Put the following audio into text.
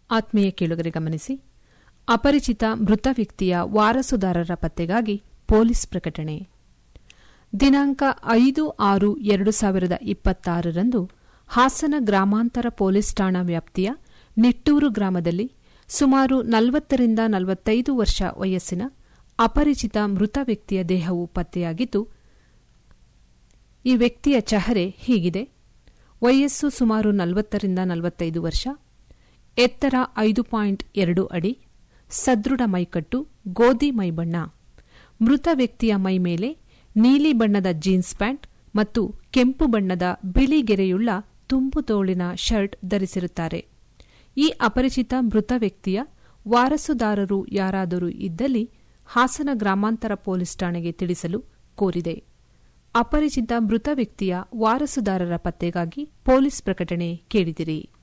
ಆತ್ಮೀಯ ಕೇಳುಗರೆ ಗಮನಿಸಿ ಅಪರಿಚಿತ ಮೃತ ವ್ಯಕ್ತಿಯ ವಾರಸುದಾರರ ಪತ್ತೆಗಾಗಿ ಪೊಲೀಸ್ ಪ್ರಕಟಣೆ ದಿನಾಂಕ ಐದು ಆರು ಎರಡು ಸಾವಿರದ ಇಪ್ಪತ್ತಾರರಂದು ಹಾಸನ ಗ್ರಾಮಾಂತರ ಪೊಲೀಸ್ ಠಾಣಾ ವ್ಯಾಪ್ತಿಯ ನಿಟ್ಟೂರು ಗ್ರಾಮದಲ್ಲಿ ಸುಮಾರು ನಲವತ್ತರಿಂದ ನಲವತ್ತೈದು ವರ್ಷ ವಯಸ್ಸಿನ ಅಪರಿಚಿತ ಮೃತ ವ್ಯಕ್ತಿಯ ದೇಹವು ಪತ್ತೆಯಾಗಿದ್ದು ಈ ವ್ಯಕ್ತಿಯ ಚಹರೆ ಹೀಗಿದೆ ವಯಸ್ಸು ಸುಮಾರು ನಲವತ್ತರಿಂದ ನಲವತ್ತೈದು ವರ್ಷ ಎತ್ತರ ಐದು ಪಾಯಿಂಟ್ ಎರಡು ಅಡಿ ಸದೃಢ ಮೈಕಟ್ಟು ಗೋಧಿ ಮೈಬಣ್ಣ ಮೃತ ವ್ಯಕ್ತಿಯ ಮೈ ಮೇಲೆ ನೀಲಿ ಬಣ್ಣದ ಜೀನ್ಸ್ ಪ್ಯಾಂಟ್ ಮತ್ತು ಕೆಂಪು ಬಣ್ಣದ ಬಿಳಿ ಗೆರೆಯುಳ್ಳ ತುಂಬು ತೋಳಿನ ಶರ್ಟ್ ಧರಿಸಿರುತ್ತಾರೆ ಈ ಅಪರಿಚಿತ ಮೃತ ವ್ಯಕ್ತಿಯ ವಾರಸುದಾರರು ಯಾರಾದರೂ ಇದ್ದಲ್ಲಿ ಹಾಸನ ಗ್ರಾಮಾಂತರ ಪೊಲೀಸ್ ಠಾಣೆಗೆ ತಿಳಿಸಲು ಕೋರಿದೆ ಅಪರಿಚಿತ ಮೃತ ವ್ಯಕ್ತಿಯ ವಾರಸುದಾರರ ಪತ್ತೆಗಾಗಿ ಪೊಲೀಸ್ ಪ್ರಕಟಣೆ ಕೇಳಿದಿರಿ